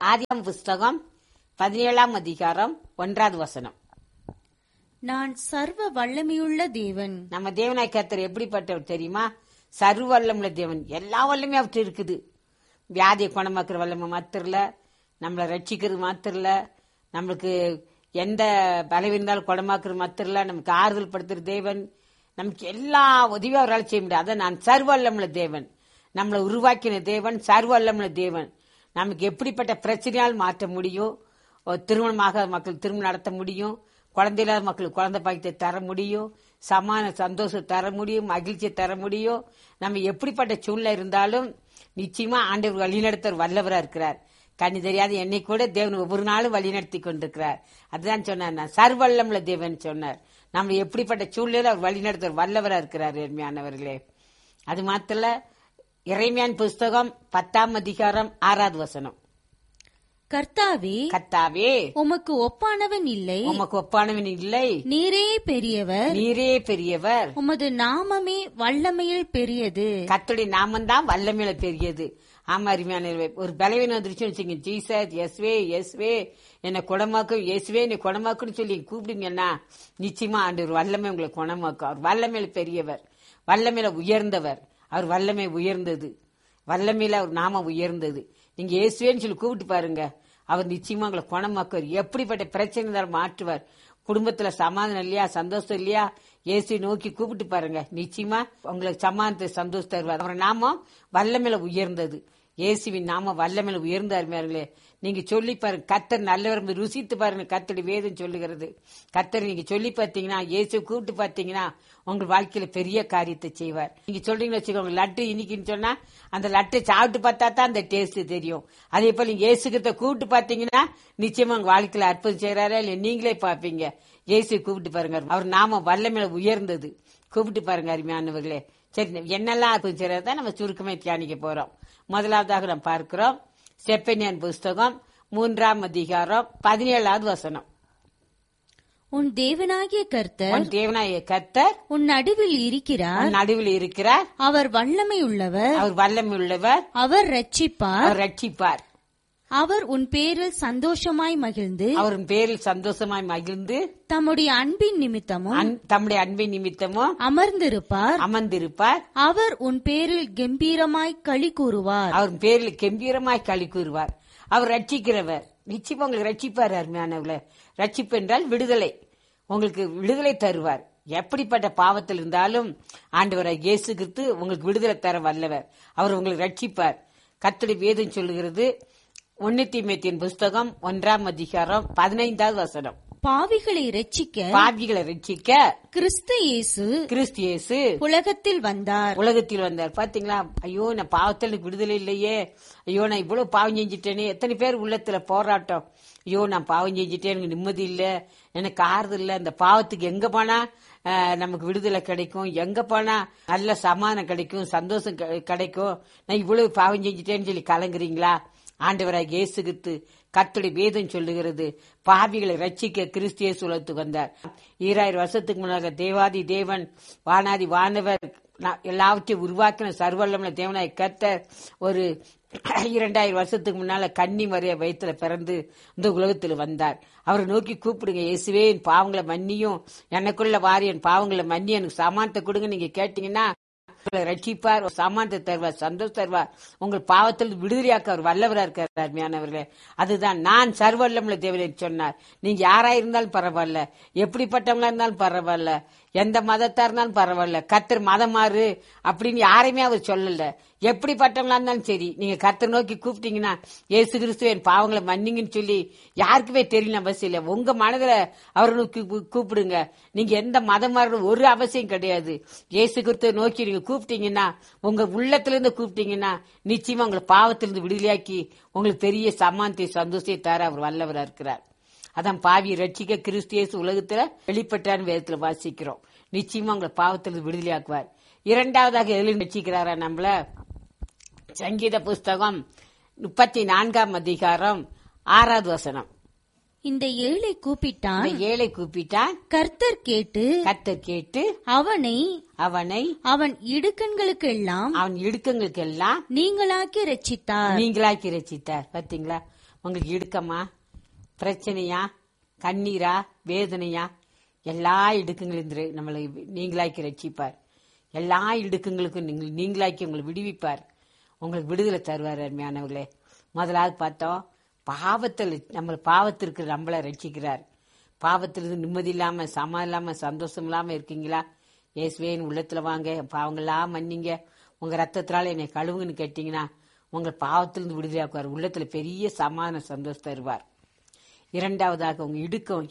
ஆதியாம் புஸ்தகம் பதினேழாம் அதிகாரம் ஒன்றாவது வசனம் நான் சர்வ வல்லமையுள்ள தேவன் நம்ம தேவனாய் கர்த்தர் எப்படிப்பட்டவர் தெரியுமா சர்வ வல்லமுள்ள தேவன் எல்லா வல்லமே அவர்கிட்ட இருக்குது வியாதியை குணமாக்குற வல்லமை மாத்திரல நம்மளை ரட்சிக்கிறது மாத்திரல நம்மளுக்கு எந்த பலவீனம் இருந்தாலும் குணமாக்குறது மாத்திரல நமக்கு ஆறுதல் படுத்துற தேவன் நமக்கு எல்லா உதவியும் அவரால் செய்ய முடியாது அதான் நான் சர்வ வல்லமுள்ள தேவன் நம்மளை உருவாக்கின தேவன் சர்வ வல்லமுள்ள தேவன் நமக்கு எப்படிப்பட்ட பிரச்சனையால் மாற்ற முடியும் ஒரு திருமணமாக மக்கள் திருமணம் நடத்த முடியும் குழந்தை இல்லாத மக்களுக்கு குழந்தை பாக்கியத்தை தர முடியும் சமான சந்தோஷம் தர முடியும் மகிழ்ச்சியை தர முடியும் நம்ம எப்படிப்பட்ட சூழ்நிலை இருந்தாலும் நிச்சயமா ஆண்டவர் வழிநடத்தர் வல்லவரா இருக்கிறார் கண்ணு தெரியாத என்னை கூட தேவன் ஒவ்வொரு நாளும் வழிநடத்தி கொண்டிருக்கிறார் அதுதான் சொன்னார் நான் சர்வல்லம்ல தேவன் சொன்னார் நம்ம எப்படிப்பட்ட சூழ்நிலையில அவர் வழிநடத்தர் வல்லவரா இருக்கிறார் என்மையானவர்களே அது மாத்திர இறைமையான் புஸ்தகம் பத்தாம் அதிகாரம் ஆறாவது வசனம் கர்த்தாவே கத்தாவே உமக்கு ஒப்பானவன் இல்லை உமக்கு ஒப்பானவன் இல்லை நீரே பெரியவர் நீரே பெரியவர் உமது நாமமே வல்லமையில் பெரியது கத்துடைய நாமந்தான் வல்லமையில பெரியது ஆமா அருமையான ஒரு பலவீனம் வந்துருச்சுன்னு வச்சுங்க ஜீசஸ் எஸ்வே எஸ்வே என்னை குணமாக்கும் இயேசுவே என்னை குணமாக்குன்னு சொல்லி கூப்பிடுங்கன்னா நிச்சயமா ஆண்டு ஒரு வல்லமை உங்களை குணமாக்கும் அவர் வல்லமையில பெரியவர் வல்லமையில உயர்ந்தவர் அவர் வல்லமை உயர்ந்தது வல்லமையில அவர் நாம உயர்ந்தது நீங்க இயேசுவேன்னு சொல்லி கூப்பிட்டு பாருங்க அவர் நிச்சயமா உங்களை குணமாக்குவார் எப்படிப்பட்ட பிரச்சனை இருந்தாலும் மாற்றுவார் குடும்பத்துல சமாதானம் இல்லையா சந்தோஷம் இல்லையா இயேசுவை நோக்கி கூப்பிட்டு பாருங்க நிச்சயமா உங்களுக்கு சமாதானத்தை சந்தோஷம் தருவார் அவர் நாமம் வல்லமையில உயர்ந்தது இயேசுவின் நாம வல்லமையில உயர்ந்த அருமையார்களே நீங்க சொல்லி பாருங்க கத்தர் நல்லவர் ருசித்து பாருங்க கத்தடி வேதம் சொல்லுகிறது கத்தர் நீங்க சொல்லி பார்த்தீங்கன்னா இயேசு கூப்பிட்டு பார்த்தீங்கன்னா உங்க வாழ்க்கையில பெரிய காரியத்தை செய்வார் நீங்க சொல்றீங்கன்னு வச்சுக்கோங்க லட்டு இன்னைக்குன்னு சொன்னா அந்த லட்டை சாப்பிட்டு பார்த்தா தான் அந்த டேஸ்ட் தெரியும் அதே போல நீங்க இயேசுகிட்ட கூப்பிட்டு பார்த்தீங்கன்னா நிச்சயமா உங்க வாழ்க்கையில அற்புதம் செய்யறாரா இல்ல நீங்களே பார்ப்பீங்க இயேசு கூப்பிட்டு பாருங்க அவர் நாம வல்லமையில உயர்ந்தது கூப்பிட்டு பாருங்க அருமையானவர்களே சரி என்னெல்லாம் அற்புதம் செய்யறதா நம்ம சுருக்கமே தியானிக்க போறோம் முதலாவதாக நாம் பார்க்கிறோம் செப்பனியன் புஸ்தகம் மூன்றாம் அதிகாரம் பதினேழாவது வசனம் உன் தேவனாகிய கர்த்தர் உன் தேவனாய கத்தர் உன் நடுவில் இருக்கிறார் உன் நடுவில் இருக்கிறார் அவர் வல்லமை உள்ளவர் அவர் வல்லமை உள்ளவர் அவர் ரட்சிப்பார் அவர் ரட்சிப்பார் அவர் உன் பேரில் சந்தோஷமாய் மகிழ்ந்து அவரின் பேரில் சந்தோஷமாய் மகிழ்ந்து தம்முடைய அன்பின் நிமித்தமும் அன்- தம்முடைய அன்பின் நிமித்தமும் அமர்ந்திருப்பார் அமர்ந்திருப்பார் அவர் உன் பேரில் கம்பீரமாய் களி கூறுவார் அவர் பேரில் கம்பீரமாய் களி கூறுவார் அவர் ரட்சிக்கிறவர் நிச்சயமா உங்களுக்கு ரட்சிப்பார் அருமையானவர்களே ரட்சிப்பு என்றால் விடுதலை உங்களுக்கு விடுதலை தருவார் எப்படிப்பட்ட பாவத்தில் இருந்தாலும் ஆண்டவரை இயேசு கிறிஸ்து உங்களுக்கு விடுதலை தர வல்லவர் அவர் உங்களுக்கு ரட்சிப்பார் கத்தடி வேதம் சொல்லுகிறது ஒன்னு மேத்தியின் புஸ்தகம் ஒன்றாம் அதிகாரம் பதினைந்தாவது வசனம் பாவிகளை ரட்சிக்க பாவிகளை ரட்சிக்க கிறிஸ்து இயேசு கிறிஸ்து இயேசு உலகத்தில் வந்தார் உலகத்தில் வந்தார் பாத்தீங்களா ஐயோ நான் பாவத்தில் எனக்கு விடுதலை இல்லையே ஐயோ நான் இவ்வளவு பாவம் செஞ்சுட்டேனே எத்தனை பேர் உள்ளத்துல போராட்டம் ஐயோ நான் பாவம் செஞ்சுட்டேன் எனக்கு நிம்மதி இல்ல எனக்கு ஆறுதல் இல்ல இந்த பாவத்துக்கு எங்க போனா அஹ், நமக்கு விடுதலை கிடைக்கும் எங்க போனா நல்ல சமாதானம் கிடைக்கும் சந்தோஷம் கிடை- கிடைக்கும் நான் இவ்வளவு பாவம் செஞ்சுட்டேன்னு சொல்லி கலங்குறீங்களா ஆண்டவராக இயேசு கிறிஸ்து கர்த்தருடைய வேதம் சொல்லுகிறது பாவிகளை ரட்சிக்க கிறிஸ்திய உலகத்துக்கு வந்தார் ஈராயிரம் வருஷத்துக்கு முன்னாக தேவாதி தேவன் வானாதி வானவர் நா- எல்லாவற்றையும் உருவாக்கின சர்வல்லமுள்ள தேவனாய் கர்த்தர் ஒரு இரண்டாயிரம் வருஷத்துக்கு முன்னால கன்னி மறைய வயித்துல பிறந்து இந்த உலகத்துல வந்தார் அவரை நோக்கி கூப்பிடுங்க இயேசுவே என் பாவங்களை மன்னியும் எனக்குள்ள வாரி என் பாவங்களை மன்னி எனக்கு சமானத்தை கொடுங்க நீங்க கேட்டீங்கன்னா உங்களை ரட்சிப்பார் சமானத்தை தருவார் சந்தோஷம் தருவார் உங்கள் பாவத்தில் விடுதலையாக்க அவர் வல்லவரா இருக்கார் அருமையானவர்களே அதுதான் நான் சர்வல்லமுள்ள தேவனை சொன்னார் நீங்க யாரா இருந்தாலும் பரவாயில்ல எப்படிப்பட்டவங்களா இருந்தாலும் பரவாயில்ல எந்த மதத்தா இருந்தாலும் பரவாயில்ல கத்தர் மதம் மாறு அப்படின்னு யாரையுமே அவர் சொல்லல எப்படிப்பட்டவங்களா இருந்தாலும் சரி நீங்க கத்தர் நோக்கி கூப்பிட்டீங்கன்னா ஏசு கிறிஸ்து என் பாவங்களை மன்னிங்கன்னு சொல்லி யாருக்குமே தெரியல அவசியம் இல்லை உங்க மனதுல அவரை நோக்கி கூ- கூப்பிடுங்க நீங்க எந்த மதம் மாறணும் ஒரு அவசியம் கிடையாது இயேசு கிறிஸ்துவை நோக்கி நீங்க கூப்பிட்டீங்கன்னா உங்க உள்ளத்துல இருந்து கூப்பிட்டீங்கன்னா நிச்சயமா உங்களை பாவத்திலிருந்து விடுதலையாக்கி உங்களுக்கு பெரிய சமானத்தை சந்தோஷத்தை தர அவர் வல்லவரா இருக்கிறார் அதான் பாவியை ரட்சிக்க கிறிஸ்தியேசு உலகத்துல வெளிப்பட்டான்னு வேதத்துல வாசிக்கிறோம் நிச்சயமா உங்களை பாவத்திலிருந்து விடுதலையாக்குவார் இரண்டாவதாக எதிலும் ரட்சிக்கிறாரா நம்மள சங்கீத புஸ்தகம் முப்பத்தி நான்காம் அதிகாரம் ஆறாவது வசனம் இந்த ஏழை கூப்பிட்டான் இந்த ஏழை கூப்பிட்டான் கர்த்தர் கேட்டு கத்தர் கேட்டு அவனை அவனை அவன் இடுக்கண்களுக்கெல்லாம் அவன் இடுக்கங்களுக்கு எல்லாம் நீங்களாக்கி ரட்சித்தார் நீங்களாக்கி ரசித்தார் பாத்தீங்களா உங்களுக்கு இடுக்கமா பிரச்சனையா கண்ணீரா வேதனையா எல்லா இடுக்குங்களிலிருந்து நம்மளை நீங்களாக்கி ரட்சிப்பார் எல்லா இடுக்குங்களுக்கும் நீங்கள் நீங்களாக்கி உங்களை விடுவிப்பார் உங்களுக்கு விடுதலை தருவார் அருமையானவர்களே முதலாவது பார்த்தோம் பாவத்தில் நம்ம பாவத்திற்கு நம்மளை ரட்சிக்கிறார் பாவத்திலிருந்து நிம்மதி இல்லாம சமா இல்லாம சந்தோஷம் இல்லாம இருக்கீங்களா இயேசுவேன் உள்ளத்துல வாங்க என் பாவங்கள்லாம் மன்னிங்க உங்க ரத்தத்தினால என்னை கழுவுங்கன்னு கேட்டீங்கன்னா உங்கள் பாவத்திலிருந்து விடுதலையாக்குவார் உள்ளத்துல பெரிய சமாதான சந்தோஷம் தருவார் இரண்டாவதாக உங்க இடுக்கம்